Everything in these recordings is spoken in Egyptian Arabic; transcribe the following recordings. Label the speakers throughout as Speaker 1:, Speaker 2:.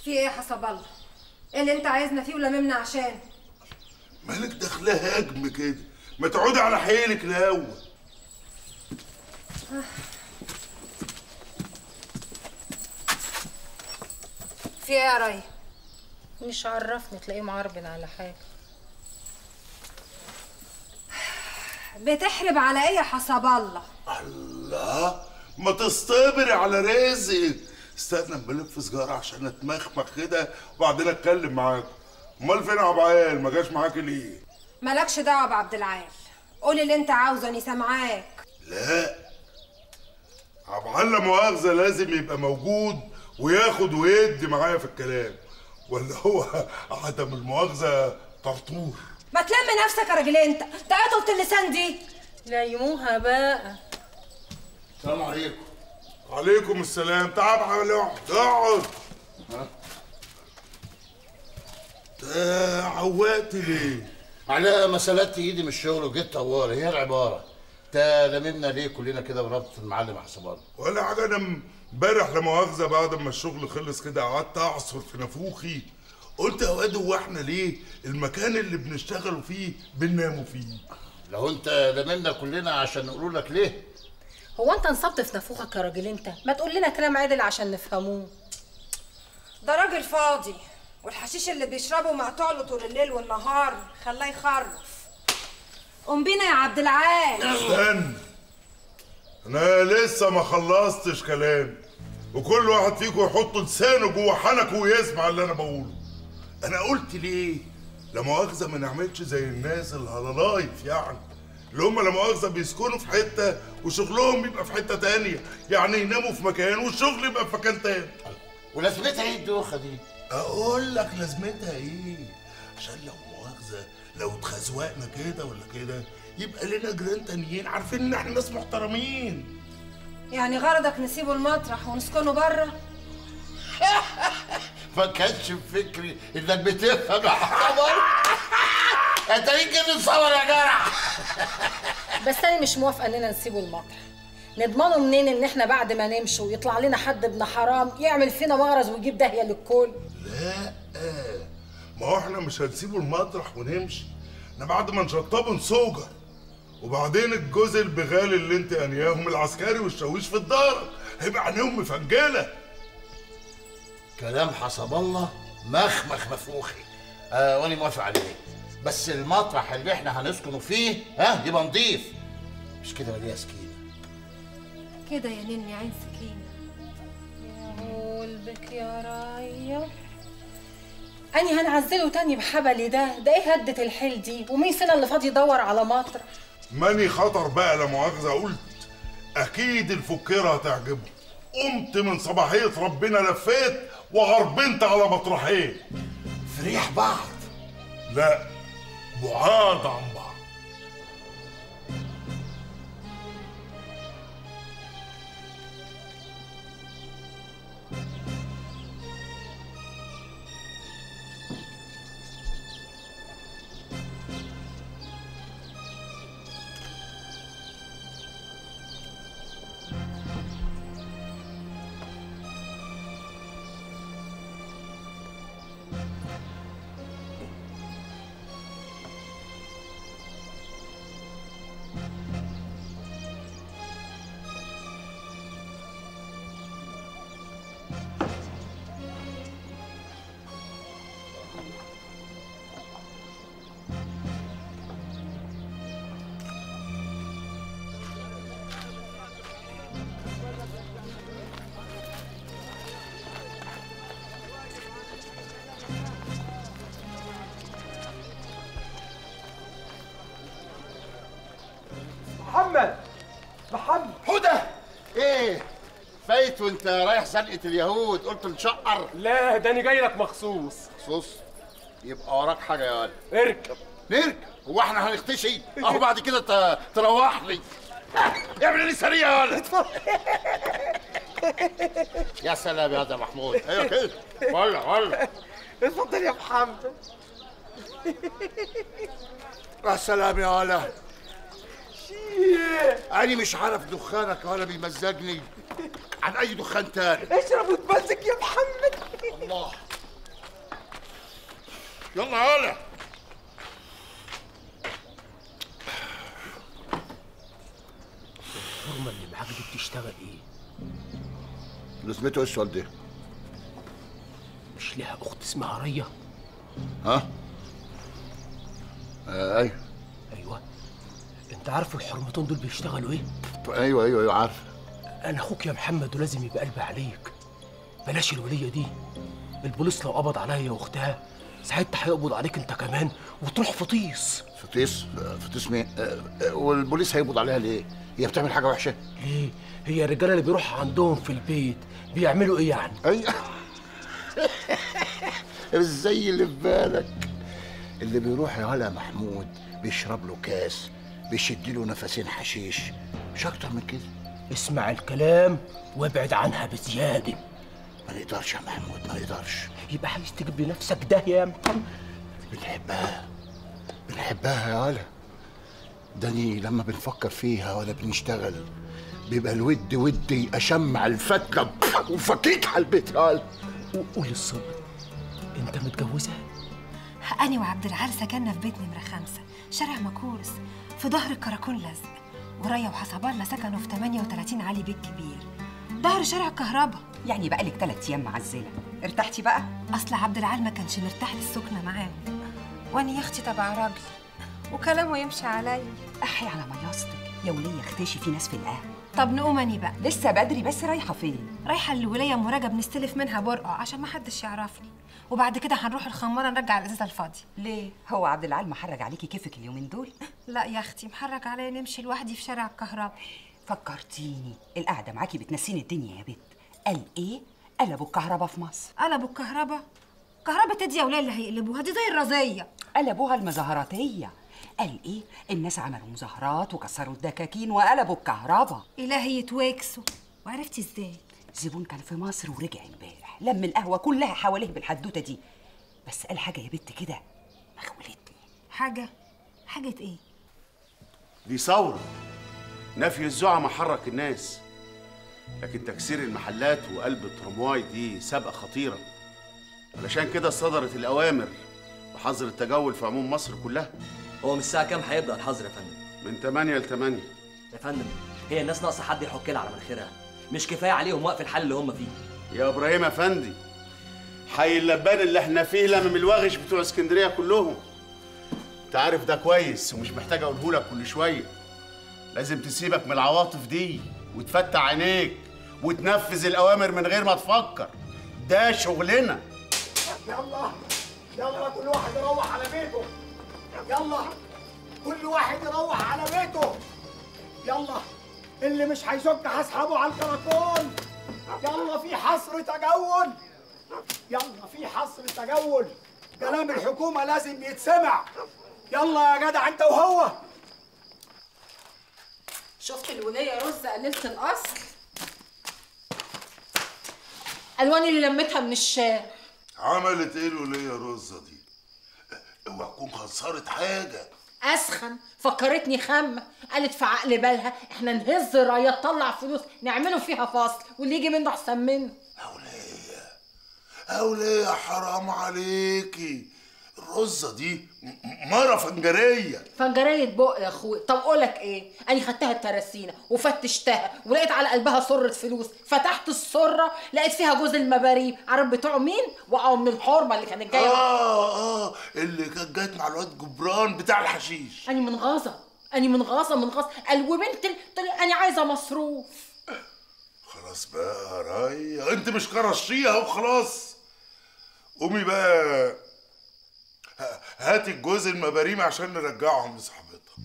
Speaker 1: في ايه يا حسب الله ايه اللي انت عايزنا فيه ولممنا عشان
Speaker 2: مالك داخلها هجم كده ما تقعدي على حيلك الاول
Speaker 1: في ايه يا ري
Speaker 3: مش عرفني تلاقيه معربن على حاجه
Speaker 1: بتحرب على ايه يا حسب الله
Speaker 2: الله ما تصطبري على رزقك استنى اما الف سجاره عشان اتمخمخ كده وبعدين اتكلم معاكم امال فين ابو عيال ما جاش معاك ليه
Speaker 1: مالكش دعوه بعبد العال قول اللي انت عاوزه اني سامعاك
Speaker 2: لا ابو عيال لا مؤاخذه لازم يبقى موجود وياخد ويدي معايا في الكلام ولا هو عدم المؤاخذه طرطور
Speaker 1: ما تلم نفسك يا راجل انت ده عطلة اللسان دي
Speaker 3: ليموها بقى
Speaker 2: السلام عليكم عليكم السلام تعال اقعد اقعد تا عوقت ليه؟
Speaker 4: على ما سلتت ايدي من الشغل وجيت طوالي هي العباره تا لممنا ليه كلنا كده بربطه المعلم حسب الله
Speaker 2: ولا حاجه انا امبارح لا مؤاخذه بعد ما الشغل خلص كده قعدت اعصر في نافوخي قلت يا واد هو احنا ليه المكان اللي بنشتغلوا فيه بنناموا فيه
Speaker 4: لو انت لممنا كلنا عشان نقول لك ليه
Speaker 3: هو انت انصبت في نافوخك يا راجل انت ما تقول لنا كلام عدل عشان نفهموه
Speaker 1: ده راجل فاضي والحشيش اللي بيشربه مقطوع له طول الليل والنهار خلاه يخرف قوم بينا يا عبد العال
Speaker 2: استنى انا لسه ما خلصتش كلام وكل واحد فيكم يحط لسانه جوه حنكه ويسمع اللي انا بقوله انا قلت ليه لا مؤاخذه ما نعملش زي الناس الهلالايف يعني اللي هم لا مؤاخذه بيسكنوا في حته وشغلهم يبقى في حته تانية يعني يناموا في مكان والشغل يبقى في مكان تاني
Speaker 4: ولازمتها ايه الدوخه دي
Speaker 2: اقول لك لازمتها ايه عشان لو مؤاخذه لو اتخزوقنا كده ولا كده يبقى لنا جيران تانيين عارفين ان احنا ناس محترمين
Speaker 1: يعني غرضك نسيبه المطرح ونسكنه بره
Speaker 4: ما كانش في فكري انك بتفهم يا حسب انت يمكن تصور يا جرح
Speaker 3: بس انا مش موافقه اننا نسيبه المطرح نضمنه منين ان احنا بعد ما نمشي ويطلع لنا حد ابن حرام يعمل فينا مغرز ويجيب داهيه للكل
Speaker 2: لا ما هو احنا مش هنسيبه المطرح ونمشي احنا بعد ما نشطبه نسوجر وبعدين الجوز البغال اللي انت انياهم العسكري والشاويش في الدار هيبقى عينيهم مفنجله
Speaker 4: كلام حسب الله مخمخ مفوخي آه وانا موافق عليه بس المطرح اللي احنا هنسكنوا فيه ها يبقى نضيف مش كده ولا إيه يا سكينه
Speaker 1: كده يا نني عين سكينه
Speaker 3: قلبك يا رايا أني هنعزله تاني بحبلي ده ده ايه هدة الحيل دي ومين فينا اللي فاضي يدور على مطرح
Speaker 2: ماني خطر بقى لا مؤاخذه قلت اكيد الفكيره هتعجبه قمت من صباحيه ربنا لفيت وغربنت على مطرحين
Speaker 4: في ريح بعض
Speaker 2: لا بعاد عن بعض
Speaker 5: محمد محمد
Speaker 4: هدى ايه فايت وانت رايح زنقه اليهود قلت نشقر
Speaker 5: لا ده انا جاي لك مخصوص
Speaker 4: صوص يبقى وراك حاجه يا ولد
Speaker 5: اركب
Speaker 4: نركب هو احنا هنختشي اهو بعد كده ت- تروح لي اعمل لي سريع يا ولد يا سلام يا ده محمود ايوه كده ولا ولا
Speaker 5: اتفضل يا محمد
Speaker 4: يا سلام يا ولد انا مش عارف دخانك ولا بيمزجني عن اي دخان تاني
Speaker 5: اشرب وتمزج يا محمد
Speaker 4: الله يلا يالا
Speaker 5: الحرمه اللي معاك دي بتشتغل ايه
Speaker 4: لازمته ايه السؤال ده؟
Speaker 5: مش لها اخت اسمها ريا
Speaker 4: ها؟ آه ايوه
Speaker 5: ايوه انت عارف الحرمتين دول بيشتغلوا ايه
Speaker 4: ايوه ايوه ايوه عارف
Speaker 5: انا اخوك يا محمد ولازم يبقى قلبي عليك بلاش الوليه دي البوليس لو قبض عليا واختها ساعتها هيقبض عليك انت كمان وتروح فطيس
Speaker 4: فطيس آه، فطيس مين؟ آه، آه، والبوليس هيقبض عليها ليه؟ هي بتعمل حاجه وحشه؟
Speaker 5: ليه هي الرجاله اللي بيروحوا عندهم في البيت بيعملوا ايه يعني
Speaker 4: ايوه ازاي اللي في بالك اللي بيروح يا هلا محمود بيشرب له كاس بيشد له نفسين حشيش مش اكتر من كده
Speaker 5: اسمع الكلام وابعد عنها بزياده
Speaker 4: ما نقدرش يا محمود ما نقدرش
Speaker 5: يبقى عايز تجيب لنفسك ده يا محمد
Speaker 4: بنحبها بنحبها يا هلا داني لما بنفكر فيها ولا بنشتغل بيبقى الود ودي اشمع الفتله وفكيك على البيت يا هلا
Speaker 5: وقول الصدق انت متجوزها
Speaker 1: أنا وعبد العال سكننا في بيت نمرة خمسة شارع مكورس في ظهر الكراكون لزق وريا وحسب الله سكنوا في 38 علي بيت كبير ظهر شارع الكهرباء
Speaker 6: يعني بقالك تلات ايام معزله ارتحتي بقى
Speaker 1: أصل عبد العال ما كانش مرتاح للسكنة معاهم وأنا يا أختي تبع راجل وكلامه يمشي عليا
Speaker 6: احي على مياصتك يا وليه اختشي في ناس في القهوه
Speaker 1: طب نقوم أني بقى
Speaker 6: لسه بدري بس رايحه فين
Speaker 1: رايحة للولاية أم رجب نستلف منها برقع عشان ما حدش يعرفني وبعد كده هنروح الخمارة نرجع الإزازة الفاضية
Speaker 6: ليه هو عبد العال محرج عليكي كيفك اليومين دول
Speaker 1: لا يا أختي محرك عليا نمشي لوحدي في شارع الكهرباء
Speaker 6: فكرتيني القعده معاكي بتنسيني الدنيا يا بت قال ايه قلبوا الكهرباء في مصر
Speaker 1: قلبوا الكهرباء كهرباء تدي يا ولاد اللي هيقلبوها دي زي الرزية
Speaker 6: قلبوها المظاهراتيه قال ايه الناس عملوا مظاهرات وكسروا الدكاكين وقلبوا الكهرباء
Speaker 1: إلهي يتوكسوا وعرفتي ازاي؟
Speaker 6: زبون كان في مصر ورجع امبارح لم القهوه كلها حواليه بالحدوته دي بس قال حاجه يا بت كده مخولتني
Speaker 1: حاجة حاجة ايه؟
Speaker 7: دي ثورة نفي الزعماء حرك الناس لكن تكسير المحلات وقلب الترمواي دي سابقة خطيرة علشان كده صدرت الأوامر بحظر التجول في عموم مصر كلها
Speaker 8: هو من الساعة كام هيبدأ الحظر يا فندم؟
Speaker 7: من 8 ل 8
Speaker 8: يا فندم هي الناس ناقصة حد يحك لها على مناخيرها مش كفاية عليهم وقف الحل اللي هم فيه
Speaker 7: يا إبراهيم أفندي حي اللبان اللي احنا فيه لمم الوغش بتوع اسكندرية كلهم انت عارف ده كويس ومش محتاج اقوله لك كل شوية لازم تسيبك من العواطف دي وتفتح عينيك وتنفذ الأوامر من غير ما تفكر ده شغلنا
Speaker 9: يلا يلا كل واحد يروح على بيته يلا كل واحد يروح على بيته يلا اللي مش هيزك هسحبه على الكراكون يلا في حصر تجول يلا في حصر تجول كلام الحكومة لازم يتسمع يلا يا جدع انت وهو
Speaker 3: شفت الولية رز قليلة الأصل ألوان اللي لمتها من الشارع
Speaker 2: عملت ايه الولية رزة دي؟ اوعى تكون خسرت حاجة
Speaker 3: أسخن فكرتني خامة قالت في عقل بالها احنا نهز راية تطلع فلوس نعمله فيها فصل واللي يجي منه أحسن منه
Speaker 2: أولية حرام عليكي الرزة دي م- مرة فنجرية
Speaker 3: فنجرية بق يا اخوي طب اقولك ايه انا خدتها الترسينة وفتشتها ولقيت على قلبها سرة فلوس فتحت السرة لقيت فيها جوز المباريب عارف بتوع مين وقعوا من الحرمة اللي كانت جاية
Speaker 2: اه اه اللي كانت جت مع الواد جبران بتاع الحشيش
Speaker 3: أنا من غاظة أنا من غاظة من غاظة قال وبنت ال- طلع أنا عايزة مصروف
Speaker 2: خلاص بقى يا راية انت مش كرشيها وخلاص قومي بقى ه- هاتي الجوز المباريم عشان نرجعهم لصاحبتها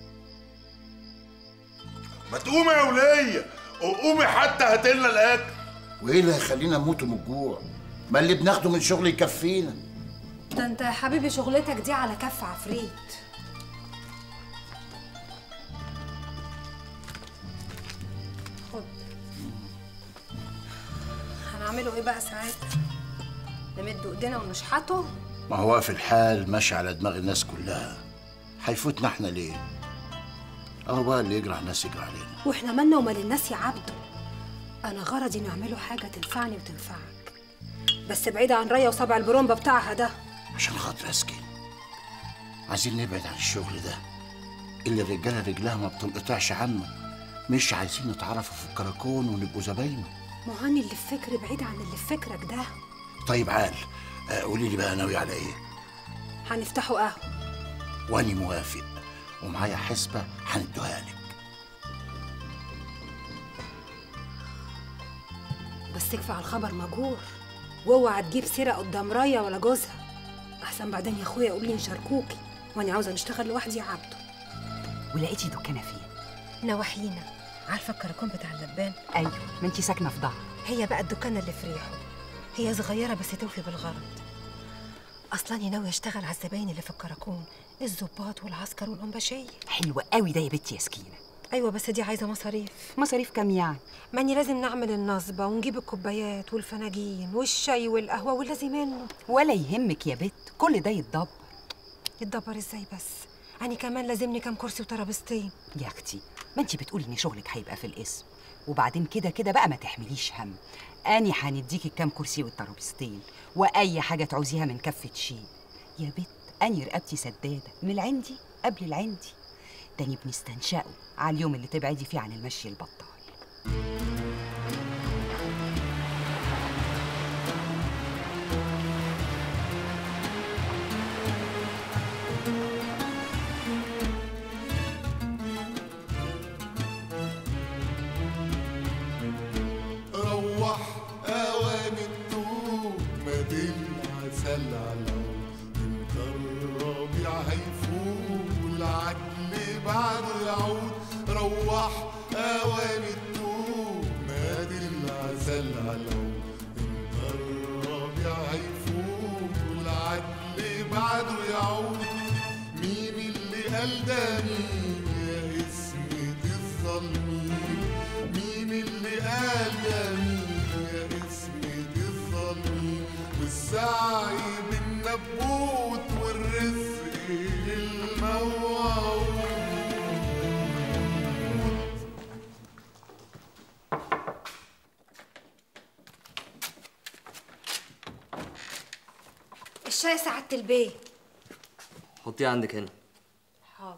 Speaker 2: ما تقومي يا ولية وقومي حتى هاتلنا الاكل
Speaker 4: وايه اللي هيخلينا نموت من الجوع؟ ما اللي بناخده من شغل يكفينا
Speaker 1: ده انت يا حبيبي شغلتك دي على كف عفريت خد هنعمله ايه بقى ساعتها نمد ايدينا ونشحته
Speaker 4: ما هو في الحال ماشي على دماغ الناس كلها هيفوتنا احنا ليه؟ اهو بقى اللي يجرح ناس يجرح علينا
Speaker 1: واحنا مالنا ومال الناس يا عبده انا غرضي نعمله حاجه تنفعني وتنفعك بس بعيدة عن ريا وصبع البرومبا بتاعها ده
Speaker 4: عشان خاطر اسكن عايزين نبعد عن الشغل ده اللي الرجاله رجلها ما بتنقطعش عنه مش عايزين نتعرفوا في الكراكون ونبقوا زباينه
Speaker 1: ما هو أنا اللي في فكري بعيد عن اللي في فكرك ده
Speaker 4: طيب عال آه، قولي لي بقى ناوي على ايه
Speaker 1: هنفتحوا قهوة
Speaker 4: واني موافق ومعايا حسبه هندوها لك
Speaker 1: بس تكفي على الخبر مجور واوعى تجيب سيرة قدام رايا ولا جوزها أحسن بعدين يا أخويا يقول لي نشاركوكي وأنا عاوزة نشتغل لوحدي يا عبده
Speaker 6: ولقيتي دكانه فين
Speaker 1: نواحينا عارفة الكراكون بتاع اللبان
Speaker 6: ايوه ما انت ساكنه في ظهر
Speaker 1: هي بقى الدكانة اللي في ريحه هي صغيرة بس توفي بالغرض أصلا ناوي أشتغل على الزباين اللي في الكراكون الظباط والعسكر والأنباشية
Speaker 6: حلوه قوي ده يا بنتي يا سكينه
Speaker 1: أيوة بس دي عايزة مصاريف
Speaker 6: مصاريف كام يعني
Speaker 1: ماني لازم نعمل النصبة ونجيب الكوبايات والفناجين والشاي والقهوة واللازم منه
Speaker 6: ولا يهمك يا بت كل ده يتدبر
Speaker 1: يتدبر ازاي بس أنا كمان لازمني كام كرسي وترابيزتين
Speaker 6: يا اختي ما انت بتقولي ان شغلك هيبقى في الاسم وبعدين كده كده بقى ما تحمليش هم اني هنديكي الكام كرسي والترابيزتين واي حاجه تعوزيها من كفه شيء يا بت اني رقبتي سداده من العندي قبل العندي تاني بنستنشقه على اليوم اللي تبعدي فيه عن المشي البطال
Speaker 10: روح اوان النوم ما العسل على انت الربيع هيفوق والعدل بعده يعود روح اوان النوم ما العسل على انت الربيع هيفوق والعدل بعده يعود مين اللي قال ده مين يا اسمة الظالمين مين اللي قال يا مين يا اسمة الظالمين والسعي بالنبوت والرزق الموعود
Speaker 1: الشاي سعادة البيه
Speaker 8: حطيه عندك هنا
Speaker 1: حاضر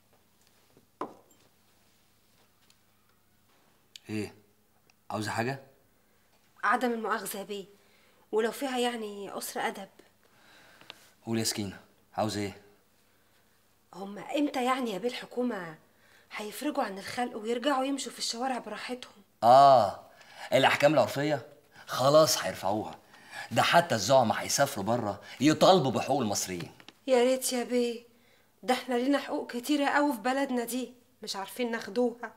Speaker 8: ايه عاوزه حاجه
Speaker 1: عدم المؤاخذة يا بيه ولو فيها يعني أسر أدب
Speaker 8: قول يا سكينه عاوزه ايه
Speaker 1: هما امتى يعني يا بيه الحكومة هيفرجوا عن الخلق ويرجعوا يمشوا في الشوارع براحتهم
Speaker 8: اه الاحكام العرفيه خلاص هيرفعوها ده حتى الزعماء هيسافروا بره يطالبوا بحقوق المصريين
Speaker 1: يا ريت يا بيه ده احنا لينا حقوق كتيرة قوي في بلدنا دي مش عارفين ناخدوها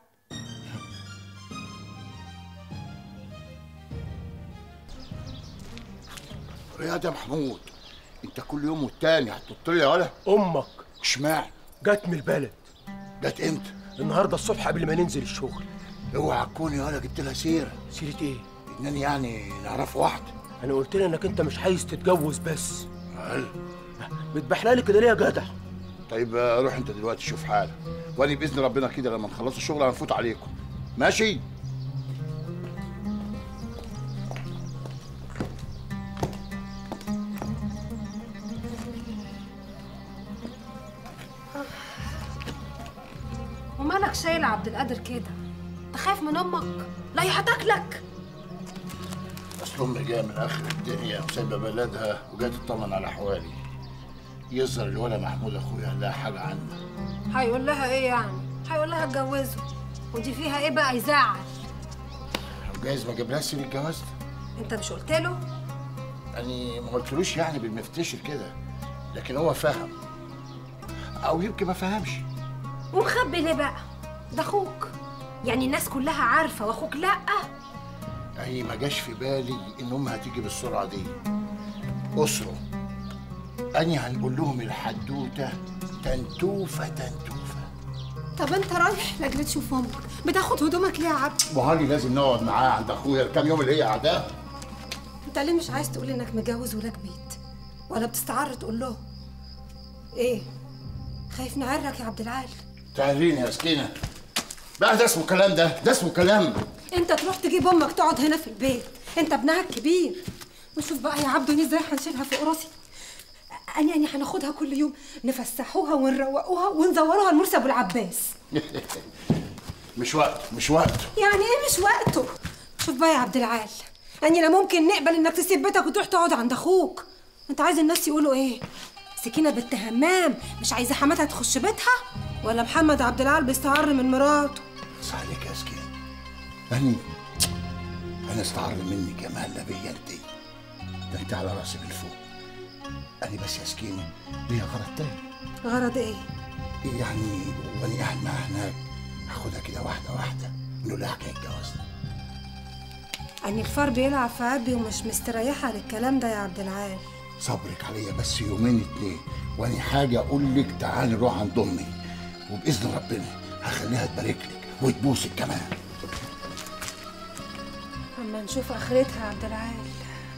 Speaker 4: رياض يا محمود انت كل يوم والتاني هتنط لي يا ولا
Speaker 5: امك
Speaker 4: اشمعنى
Speaker 5: جت من البلد
Speaker 4: جت امتى
Speaker 5: النهارده الصبح قبل ما ننزل الشغل
Speaker 4: اوعى تكون يا ولا جبت لها سيره
Speaker 5: سيره ايه
Speaker 4: انني يعني نعرف واحده
Speaker 5: انا قلت لها انك انت مش عايز تتجوز بس
Speaker 4: هل
Speaker 5: بتبحلالي كده ليه يا جدع
Speaker 4: طيب آه، روح انت دلوقتي شوف حالك وانا باذن ربنا كده لما نخلص الشغل هنفوت عليكم ماشي
Speaker 1: ومالك شايل عبد القادر كده تخاف من امك لا هي هتاكلك
Speaker 4: اصل امي جايه من اخر الدنيا وسايبه بلدها وجايه تطمن على احوالي يظهر الولا محمود اخويا قال لها حاجه عني
Speaker 1: هيقول لها ايه يعني هيقول لها اتجوزه ودي فيها ايه بقى يزعل
Speaker 4: جايز ما جابلهاش سيره الجواز ده
Speaker 1: انت مش قلت له
Speaker 4: يعني ما قلتلوش يعني بالمفتشر كده لكن هو فهم او يمكن ما فهمش
Speaker 1: ومخبي ليه بقى ده اخوك يعني الناس كلها عارفه واخوك لا
Speaker 4: يعني ما جاش في بالي ان امها هتيجي بالسرعه دي اسره اني هنقول لهم الحدوته تنتوفه تنتوفه
Speaker 1: طب انت رايح لاجل تشوف امك بتاخد هدومك ليه يا عبد
Speaker 4: وهاني لازم نقعد معاه عند اخويا الكام يوم اللي هي قاعداه
Speaker 1: انت ليه مش عايز تقول انك متجوز ولك بيت ولا بتستعر تقول له ايه خايف نعرك يا عبد العال
Speaker 4: تعريني يا سكينه بقى ده اسمه كلام ده ده اسمه كلام
Speaker 1: انت تروح تجيب امك تقعد هنا في البيت انت ابنها الكبير وشوف بقى يا عبدو ازاي هنشيلها فوق راسي أني أني هناخدها كل يوم نفسحوها ونروقوها ونزوروها لمرسي أبو العباس
Speaker 4: مش وقت مش وقت
Speaker 1: يعني إيه مش وقته شوف بقى يا عبد العال أني لا ممكن نقبل إنك تسيب بيتك وتروح تقعد عند أخوك أنت عايز الناس يقولوا إيه سكينة بنت همام مش عايزة حماتها تخش بيتها ولا محمد عبد العال بيستعر من مراته
Speaker 4: بس عليك يا سكين أني أنا استعر منك يا مهلا بيا أنت ده أنت على راسي من فوق أنا بس يا سكينة ليا غرض تاني
Speaker 1: غرض إيه
Speaker 4: يعني وأنا قاعد معاها هناك هاخدها كده واحدة واحدة نقول لها حكاية جوازنا
Speaker 1: أني الفار بيلعب في عبي ومش مستريحة للكلام ده يا عبد العال
Speaker 4: صبرك عليا بس يومين اتنين وأنا حاجة أقول لك تعالي نروح عند أمي وبإذن ربنا هخليها تبارك لك وتبوسك كمان
Speaker 1: أما نشوف آخرتها يا عبد العال